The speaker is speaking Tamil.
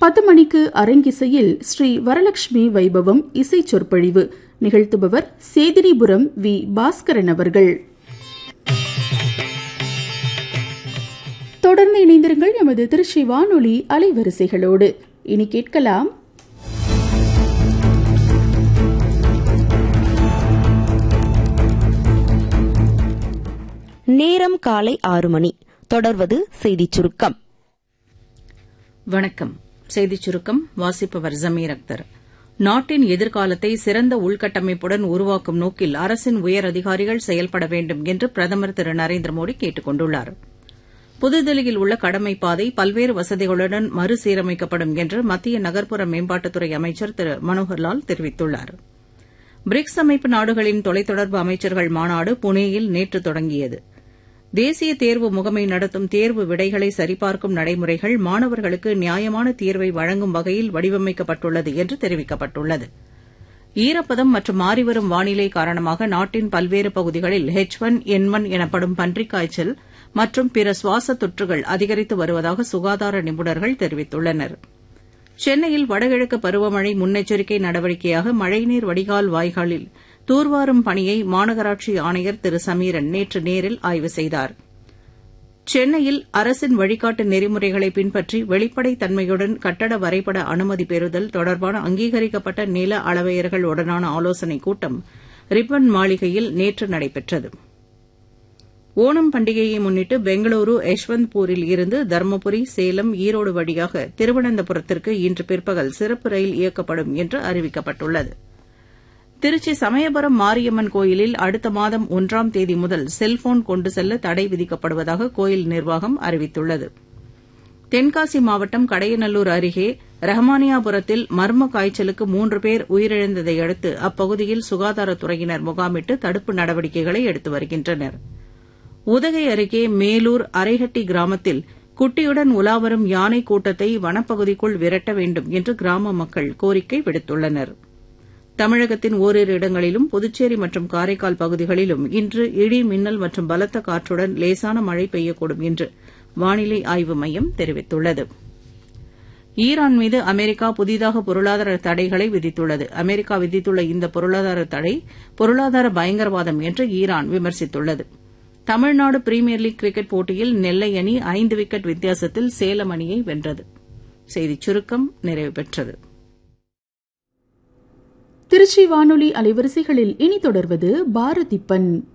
பத்து மணிக்கு அரங்கிசையில் ஸ்ரீ வரலட்சுமி வைபவம் இசை சொற்பொழிவு நிகழ்த்துபவர் சேதிரிபுரம் வி பாஸ்கரன் அவர்கள் தொடர்ந்து இணைந்திருங்கள் எமது திருச்சி வானொலி அலைவரிசைகளோடு இனி கேட்கலாம் நேரம் காலை ஆறு மணி தொடர்வது செய்திச் சுருக்கம் வணக்கம் செய்திச் சுருக்கம் வாசிப்பவர் ஜமீர் அக்தர் நாட்டின் எதிர்காலத்தை சிறந்த உள்கட்டமைப்புடன் உருவாக்கும் நோக்கில் அரசின் உயர் அதிகாரிகள் செயல்பட வேண்டும் என்று பிரதமர் திரு நரேந்திர மோடி கேட்டுக் கொண்டுள்ளார் புதுதில்லியில் உள்ள கடமைப்பாதை பல்வேறு வசதிகளுடன் மறுசீரமைக்கப்படும் என்று மத்திய நகர்ப்புற மேம்பாட்டுத்துறை அமைச்சர் திரு மனோகர்லால் தெரிவித்துள்ளார் பிரிக்ஸ் அமைப்பு நாடுகளின் தொலைத்தொடர்பு அமைச்சர்கள் மாநாடு புனேயில் நேற்று தொடங்கியது தேசிய தேர்வு முகமை நடத்தும் தேர்வு விடைகளை சரிபார்க்கும் நடைமுறைகள் மாணவர்களுக்கு நியாயமான தீர்வை வழங்கும் வகையில் வடிவமைக்கப்பட்டுள்ளது என்று தெரிவிக்கப்பட்டுள்ளது ஈரப்பதம் மற்றும் மாறிவரும் வானிலை காரணமாக நாட்டின் பல்வேறு பகுதிகளில் ஹெச் ஒன் என் ஒன் எனப்படும் பன்றிக் காய்ச்சல் மற்றும் பிற சுவாச தொற்றுகள் அதிகரித்து வருவதாக சுகாதார நிபுணர்கள் தெரிவித்துள்ளனர் சென்னையில் வடகிழக்கு பருவமழை முன்னெச்சரிக்கை நடவடிக்கையாக மழைநீர் வடிகால் வாய்க்காலில் தூர்வாரும் பணியை மாநகராட்சி ஆணையர் திரு சமீரன் நேற்று நேரில் ஆய்வு செய்தார் சென்னையில் அரசின் வழிகாட்டு நெறிமுறைகளை பின்பற்றி வெளிப்படைத் தன்மையுடன் கட்டட வரைபட அனுமதி பெறுதல் தொடர்பான அங்கீகரிக்கப்பட்ட நில அளவையர்கள் உடனான ஆலோசனைக் கூட்டம் ரிப்பன் மாளிகையில் நேற்று நடைபெற்றது ஓணம் பண்டிகையை முன்னிட்டு பெங்களூரு யஷ்வந்த்பூரில் இருந்து தருமபுரி சேலம் ஈரோடு வழியாக திருவனந்தபுரத்திற்கு இன்று பிற்பகல் சிறப்பு ரயில் இயக்கப்படும் என்று அறிவிக்கப்பட்டுள்ளது திருச்சி சமயபுரம் மாரியம்மன் கோயிலில் அடுத்த மாதம் ஒன்றாம் தேதி முதல் செல்போன் கொண்டு செல்ல தடை விதிக்கப்படுவதாக கோயில் நிர்வாகம் அறிவித்துள்ளது தென்காசி மாவட்டம் கடையநல்லூர் அருகே ரஹமானியாபுரத்தில் மர்ம காய்ச்சலுக்கு மூன்று பேர் உயிரிழந்ததை அடுத்து அப்பகுதியில் சுகாதாரத்துறையினர் முகாமிட்டு தடுப்பு நடவடிக்கைகளை எடுத்து வருகின்றனர் உதகை அருகே மேலூர் அரைஹட்டி கிராமத்தில் குட்டியுடன் உலாவரும் யானை கூட்டத்தை வனப்பகுதிக்குள் விரட்ட வேண்டும் என்று கிராம மக்கள் கோரிக்கை விடுத்துள்ளனா் தமிழகத்தின் ஓரிரு இடங்களிலும் புதுச்சேரி மற்றும் காரைக்கால் பகுதிகளிலும் இன்று இடி மின்னல் மற்றும் பலத்த காற்றுடன் லேசான மழை பெய்யக்கூடும் என்று வானிலை ஆய்வு மையம் தெரிவித்துள்ளது ஈரான் மீது அமெரிக்கா புதிதாக பொருளாதார தடைகளை விதித்துள்ளது அமெரிக்கா விதித்துள்ள இந்த பொருளாதார தடை பொருளாதார பயங்கரவாதம் என்று ஈரான் விமர்சித்துள்ளது தமிழ்நாடு பிரீமியர் லீக் கிரிக்கெட் போட்டியில் நெல்லை அணி ஐந்து விக்கெட் வித்தியாசத்தில் சேலம் அணியை வென்றது செய்திச் சுருக்கம் நிறைவு பெற்றது திருச்சி வானொலி அலைவரிசைகளில் இனி தொடர்வது பாரதிப்பன்